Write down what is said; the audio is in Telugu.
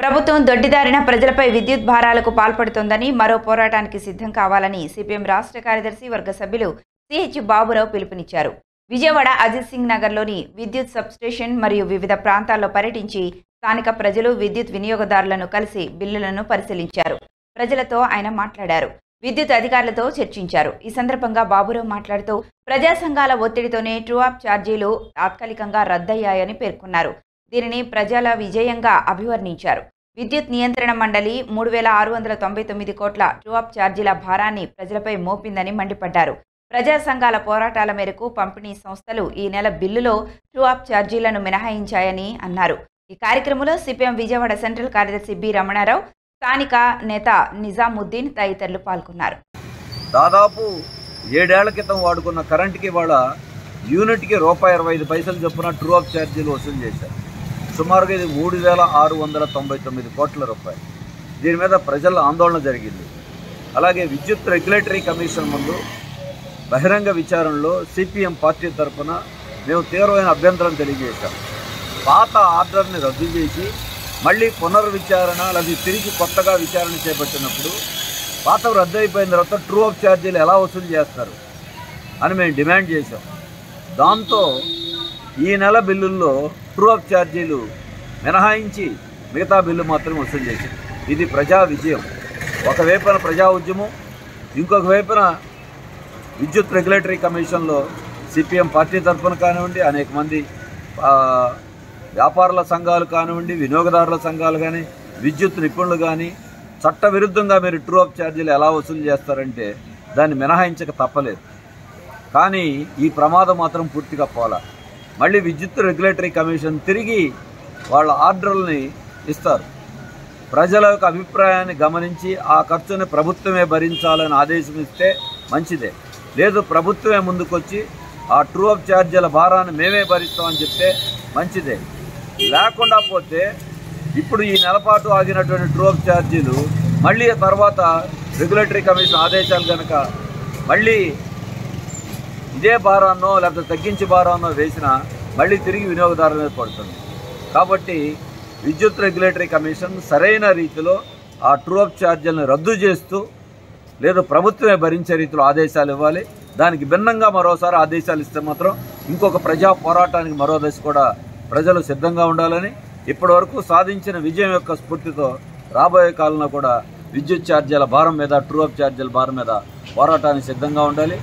ప్రభుత్వం దొడ్డిదారిన ప్రజలపై విద్యుత్ భారాలకు పాల్పడుతోందని మరో పోరాటానికి సిద్ధం కావాలని సిపిఎం రాష్ట్ర కార్యదర్శి వర్గ సభ్యులు సిహెచ్ బాబురావు పిలుపునిచ్చారు విజయవాడ అజిత్ సింగ్ నగర్లోని విద్యుత్ సబ్స్టేషన్ మరియు వివిధ ప్రాంతాల్లో పర్యటించి స్థానిక ప్రజలు విద్యుత్ వినియోగదారులను కలిసి బిల్లులను పరిశీలించారు ప్రజలతో ఆయన మాట్లాడారు విద్యుత్ అధికారులతో చర్చించారు ఈ సందర్భంగా బాబురావు మాట్లాడుతూ ప్రజా సంఘాల ఒత్తిడితోనే ట్రూ అప్ ఛార్జీలు తాత్కాలికంగా రద్దయ్యాయని పేర్కొన్నారు దీనిని ప్రజల విజయంగా అభివర్ణించారు విద్యుత్ నియంత్రణ మండలి మూడు వేల ఆరు వందల తొంభై తొమ్మిది కోట్ల ట్రూ అప్ ఛార్జీల భారాన్ని ప్రజలపై మోపిందని మండిపడ్డారు ప్రజా సంఘాల పోరాటాల మేరకు పంపిణీ సంస్థలు ఈ నెల బిల్లులో ట్రూ అప్ ఛార్జీలను మినహాయించాయని అన్నారు ఈ కార్యక్రమంలో సిపిఎం విజయవాడ సెంట్రల్ కార్యదర్శి బి రమణారావు స్థానిక నేత నిజాముద్దీన్ తదితరులు పాల్గొన్నారు దాదాపు ఏడేళ్ల క్రితం వాడుకున్న కరెంటుకి ఇవాళ యూనిట్కి రూపాయి ఇరవై ఐదు పైసలు చొప్పున ట్రూ అప్ ఛార్జీలు వసూలు చేశారు సుమారుగా ఇది మూడు వేల ఆరు వందల తొంభై తొమ్మిది కోట్ల రూపాయలు దీని మీద ప్రజల ఆందోళన జరిగింది అలాగే విద్యుత్ రెగ్యులేటరీ కమిషన్ ముందు బహిరంగ విచారణలో సిపిఎం పార్టీ తరఫున మేము తీవ్రమైన అభ్యంతరం తెలియజేశాం పాత ఆర్డర్ని రద్దు చేసి మళ్ళీ పునర్విచారణ లేదా తిరిగి కొత్తగా విచారణ చేపట్టినప్పుడు పాత రద్దు అయిపోయిన తర్వాత ట్రూ అప్ ఛార్జీలు ఎలా వసూలు చేస్తారు అని మేము డిమాండ్ చేశాం దాంతో ఈ నెల బిల్లుల్లో ట్రూ అప్ ఛార్జీలు మినహాయించి మిగతా బిల్లు మాత్రం వసూలు చేసింది ఇది ప్రజా విజయం ఒకవైపున ప్రజా ఉద్యమం ఇంకొక వైపున విద్యుత్ రెగ్యులేటరీ కమిషన్లో సిపిఎం పార్టీ తరఫున కానివ్వండి అనేక మంది ఆ, వ్యాపారుల సంఘాలు కానివ్వండి వినియోగదారుల సంఘాలు కానీ విద్యుత్ నిపుణులు కానీ చట్ట విరుద్ధంగా మీరు ట్రూ అప్ ఛార్జీలు ఎలా వసూలు చేస్తారంటే దాన్ని మినహాయించక తప్పలేదు కానీ ఈ ప్రమాదం మాత్రం పూర్తిగా పోలా మళ్ళీ విద్యుత్ రెగ్యులేటరీ కమిషన్ తిరిగి వాళ్ళ ఆర్డర్లని ఇస్తారు ప్రజల యొక్క అభిప్రాయాన్ని గమనించి ఆ ఖర్చుని ప్రభుత్వమే భరించాలని ఆదేశం ఇస్తే మంచిదే లేదు ప్రభుత్వమే ముందుకొచ్చి ఆ ట్రూ అప్ ఛార్జీల భారాన్ని మేమే భరిస్తామని చెప్తే మంచిదే లేకుండా పోతే ఇప్పుడు ఈ నెలపాటు ఆగినటువంటి ట్రూ అప్ ఛార్జీలు మళ్ళీ తర్వాత రెగ్యులేటరీ కమిషన్ ఆదేశాలు కనుక మళ్ళీ ఇదే భారాన్నో లేకపోతే తగ్గించి భారాన్నో వేసినా మళ్ళీ తిరిగి వినియోగదారుల మీద పడుతుంది కాబట్టి విద్యుత్ రెగ్యులేటరీ కమిషన్ సరైన రీతిలో ఆ ట్రూ అప్ ఛార్జీలను రద్దు చేస్తూ లేదా ప్రభుత్వమే భరించే రీతిలో ఆదేశాలు ఇవ్వాలి దానికి భిన్నంగా మరోసారి ఆదేశాలు ఇస్తే మాత్రం ఇంకొక ప్రజా పోరాటానికి మరో దశ కూడా ప్రజలు సిద్ధంగా ఉండాలని ఇప్పటివరకు సాధించిన విజయం యొక్క స్ఫూర్తితో రాబోయే కాలంలో కూడా విద్యుత్ ఛార్జీల భారం మీద ట్రూ అప్ ఛార్జీల భారం మీద పోరాటానికి సిద్ధంగా ఉండాలి